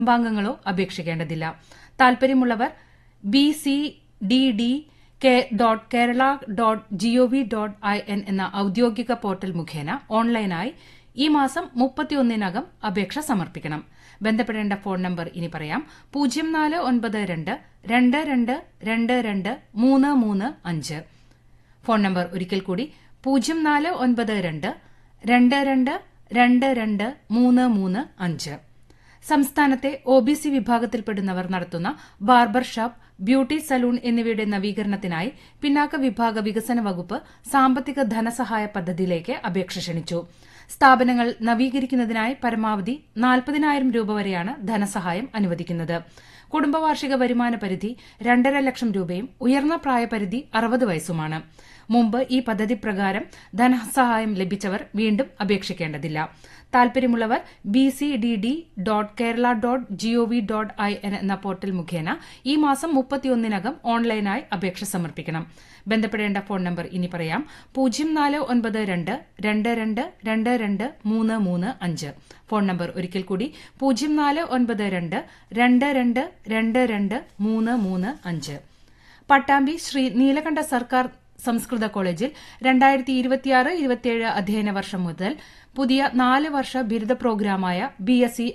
കുടുംബാംഗങ്ങളോ അപേക്ഷിക്കേണ്ടതില്ല താൽപര്യമുള്ളവർ B C D D K dot Kerala dot G O V dot I N എന്ന ഔദ്യോഗിക പോർട്ടൽ മുഖേന ഓൺലൈനായി ഈ മാസം മുപ്പത്തിയൊന്നിനകം അപേക്ഷ സമർപ്പിക്കണം ബന്ധപ്പെടേണ്ട ഫോൺ നമ്പർ ഇനി പറയാം പൂജ്യം നാല് ഒൻപത് രണ്ട് രണ്ട് രണ്ട് രണ്ട് രണ്ട് മൂന്ന് മൂന്ന് അഞ്ച് ഫോൺ നമ്പർ ഒരിക്കൽ കൂടി പൂജ്യം നാല് ഒൻപത് രണ്ട് രണ്ട് രണ്ട് രണ്ട് രണ്ട് മൂന്ന് മൂന്ന് അഞ്ച് സംസ്ഥാനത്തെ ഒ ബി സി വിഭാഗത്തിൽപ്പെടുന്നവർ നടത്തുന്ന ബാർബർ ഷാപ്പ് ബ്യൂട്ടി സലൂൺ എന്നിവയുടെ നവീകരണത്തിനായി പിന്നാക്ക വിഭാഗ വികസന വകുപ്പ് സാമ്പത്തിക ധനസഹായ പദ്ധതിയിലേക്ക് അപേക്ഷ ക്ഷണിച്ചു സ്ഥാപനങ്ങൾ നവീകരിക്കുന്നതിനായി പരമാവധി നാൽപ്പതിനായിരം രൂപ വരെയാണ് ധനസഹായം അനുവദിക്കുന്നത് കുടുംബവാർഷിക വരുമാന പരിധി രണ്ടര ലക്ഷം രൂപയും ഉയർന്ന പ്രായപരിധി അറുപത് വയസ്സുമാണ് മുമ്പ് ഈ പദ്ധതി പ്രകാരം ധനസഹായം ലഭിച്ചവർ വീണ്ടും അപേക്ഷിക്കേണ്ടതില്ല താൽപര്യമുള്ളവർ B C D D dot Kerala dot G O V dot I N എന്ന പോർട്ടൽ മുഖേന ഈ മാസം മുപ്പത്തിയൊന്നിനകം ഓൺലൈനായി അപേക്ഷ സമർപ്പിക്കണം ബന്ധപ്പെടേണ്ട ഫോൺ നമ്പർ ഇനി പറയാം പൂജ്യം നാല് ഒൻപത് രണ്ട് രണ്ട് രണ്ട് രണ്ട് രണ്ട് മൂന്ന് മൂന്ന് അഞ്ച് ഫോൺ നമ്പർ ഒരിക്കൽ കൂടി പൂജ്യം നാല് ഒൻപത് രണ്ട് രണ്ട് രണ്ട് രണ്ട് രണ്ട് മൂന്ന് മൂന്ന് അഞ്ച് പട്ടാമ്പി ശ്രീ നീലകണ്ഠ സർക്കാർ സംസ്കൃത കോളേജിൽ രണ്ടായിരത്തി ഇരുപത്തിയാറ് ഇരുപത്തിയേഴ് അധ്യയന വർഷം മുതൽ പുതിയ നാല് വർഷ ബിരുദ പ്രോഗ്രാമായ B S C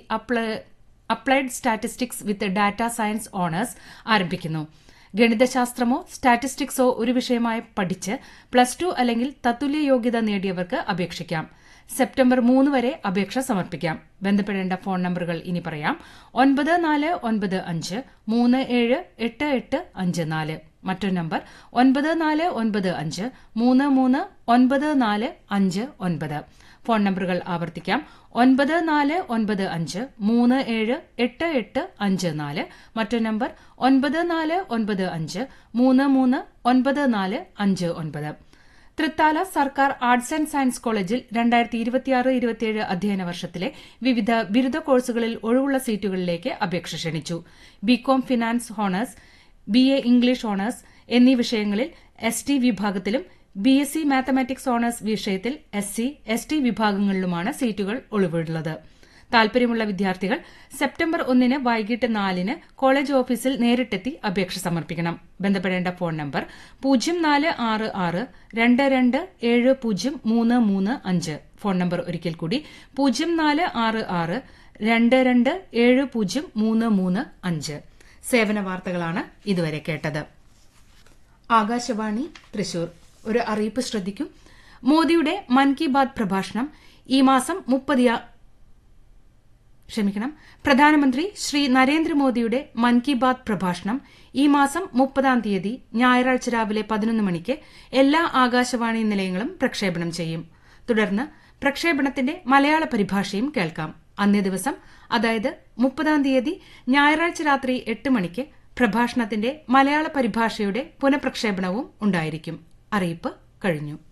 applied statistics with data science honours ആരംഭിക്കുന്നു ഗണിതശാസ്ത്രമോ സ്റ്റാറ്റിസ്റ്റിക്സോ ഒരു വിഷയമായി പഠിച്ച് പ്ലസ് ടു അല്ലെങ്കിൽ തത്തുല്യ യോഗ്യത നേടിയവർക്ക് അപേക്ഷിക്കാം സെപ്റ്റംബർ മൂന്ന് വരെ അപേക്ഷ സമർപ്പിക്കാം ബന്ധപ്പെടേണ്ട ഫോൺ നമ്പറുകൾ ഇനി പറയാം ഒൻപത് നാല് ഒൻപത് അഞ്ച് മൂന്ന് ഏഴ് എട്ട് എട്ട് അഞ്ച് നാല് മറ്റൊരു നമ്പർ ഒൻപത് നാല് ഒൻപത് അഞ്ച് മൂന്ന് മൂന്ന് ഒൻപത് നാല് അഞ്ച് ഒൻപത് ഫോൺ നമ്പറുകൾ ആവർത്തിക്കാം ഒൻപത് നാല് ഒൻപത് അഞ്ച് മൂന്ന് ഏഴ് എട്ട് എട്ട് അഞ്ച് നാല് മറ്റൊരു നമ്പർ ഒൻപത് നാല് ഒൻപത് അഞ്ച് മൂന്ന് മൂന്ന് ഒൻപത് നാല് അഞ്ച് ഒൻപത് തൃത്താല സർക്കാർ ആർട്സ് ആൻഡ് സയൻസ് കോളേജിൽ രണ്ടായിരത്തി ഇരുപത്തിയാറ് ഇരുപത്തിയേഴ് അധ്യയന വർഷത്തിലെ വിവിധ ബിരുദ കോഴ്സുകളിൽ ഒഴിവുള്ള സീറ്റുകളിലേക്ക് അപേക്ഷ ക്ഷണിച്ചു B Com finance honours B A English honours എന്നീ വിഷയങ്ങളിൽ എസ് ടി വിഭാഗത്തിലും B S C mathematics honours വിഷയത്തിൽ എസ് സി എസ് ടി വിഭാഗങ്ങളിലുമാണ് സീറ്റുകൾ ഒഴിവുള്ളത് താൽപര്യമുള്ള വിദ്യാർത്ഥികൾ സെപ്റ്റംബർ ഒന്നിന് വൈകിട്ട് നാലിന് കോളേജ് ഓഫീസിൽ നേരിട്ടെത്തി അപേക്ഷ സമർപ്പിക്കണം ബന്ധപ്പെടേണ്ട ഫോൺ നമ്പർ പൂജ്യം നാല് ആറ് ആറ് രണ്ട് രണ്ട് ഏഴ് പൂജ്യം മൂന്ന് മൂന്ന് അഞ്ച് ഫോൺ നമ്പർ ഒരിക്കൽ കൂടി പൂജ്യം നാല് ആറ് ആറ് രണ്ട് രണ്ട് ഏഴ് പൂജ്യം മൂന്ന് മൂന്ന് അഞ്ച് സേവന വാർത്തകളാണ് ഇതുവരെ കേട്ടത് ആകാശവാണി തൃശൂർ ഒരു അറിയിപ്പ് ശ്രദ്ധിക്കും മോദിയുടെ മൻ കി ബാത് പ്രഭാഷണം ഈ മാസം മുപ്പതിയ ക്ഷമിക്കണം പ്രധാനമന്ത്രി ശ്രീ നരേന്ദ്രമോദിയുടെ മൻ കി ബാത് പ്രഭാഷണം ഈ മാസം മുപ്പതാം തീയതി ഞായറാഴ്ച രാവിലെ പതിനൊന്ന് മണിക്ക് എല്ലാ ആകാശവാണി നിലയങ്ങളും പ്രക്ഷേപണം ചെയ്യും തുടർന്ന് പ്രക്ഷേപണത്തിന്റെ മലയാള പരിഭാഷയും കേൾക്കാം അന്നേ ദിവസം അതായത് മുപ്പതാം തീയതി ഞായറാഴ്ച രാത്രി എട്ട് മണിക്ക് പ്രഭാഷണത്തിന്റെ മലയാള പരിഭാഷയുടെ പുനഃപ്രക്ഷേപണവും ഉണ്ടായിരിക്കും അറിയിപ്പ് കഴിഞ്ഞു